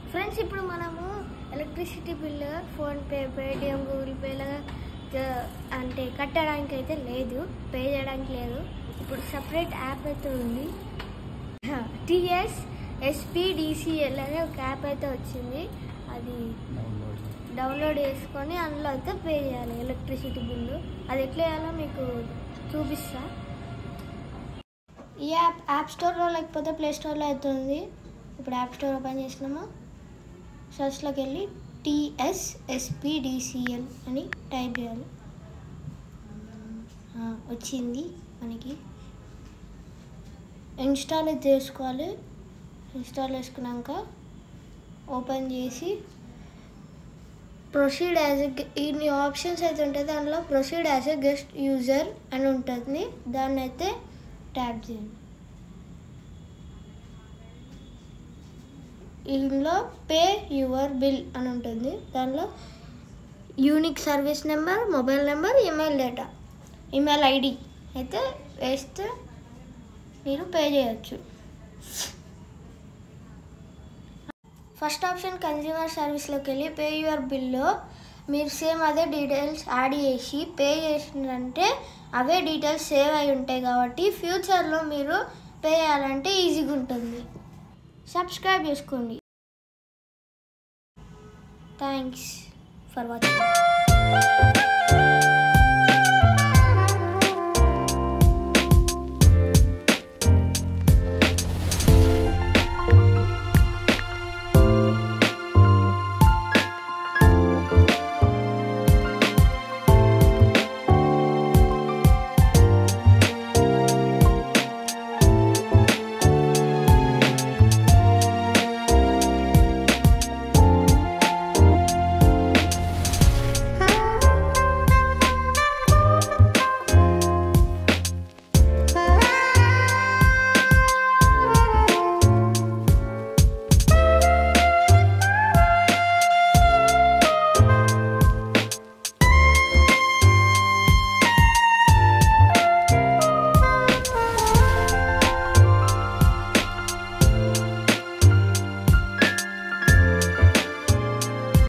friends ఇప్పుడు మనము electricity bill PhonePe Paytm Google పేలో జ- అంటే కట్టడానికి అయితే లేదు పే చేయడానికి లేదు ఇప్పుడు సపరేట్ యాప్ అయితే ఉంది టిఎస్ ఎస్పీడిసిఎల్ అనే ఒక యాప్ అయితే వచ్చింది అది డౌన్లోడ్ చేసుకొని అందులో అయితే పే చేయాలి ఎలక్ట్రిసిటీ బిల్లు అది ఎట్లా చేయాలో మీకు చూపిస్తా ఈ యాప్ యాప్ స్టోర్లో లేకపోతే ప్లే స్టోర్లో అయితే ఉంది ఇప్పుడు యాప్ స్టోర్ ఓపెన్ చేసినాము సర్చ్లోకి వెళ్ళి టిఎస్ఎస్పిడిసిఎల్ అని టైప్ చేయాలి ఆ, వచ్చింది మనకి ఇన్స్టాల్ అయితే చేసుకోవాలి ఇన్స్టాల్ చేసుకున్నాక ఓపెన్ చేసి ప్రొసీడ్ యాజ్ ఇన్ని ఆప్షన్స్ అయితే ఉంటాయి దానిలో proceed as a guest user అని ఉంటుంది దాన్ని అయితే ట్యాప్ చేయండి ఇందులో పే యువర్ బిల్ అని ఉంటుంది దానిలో unique service number mobile number email data email ID అయితే వేస్తే మీరు పే చేయొచ్చు ఫస్ట్ ఆప్షన్ కన్జ్యూమర్ సర్వీస్లోకి వెళ్ళి పే యువర్ బిల్లో మీరు సేమ్ అదే డీటెయిల్స్ యాడ్ చేసి పే చేసినారంటే అవే డీటెయిల్స్ సేవ్ అయి ఉంటాయి కాబట్టి ఫ్యూచర్లో మీరు పే చేయాలంటే ఈజీగా ఉంటుంది సబ్స్క్రైబ్ చేసుకోండి థ్యాంక్స్ ఫర్ వాచింగ్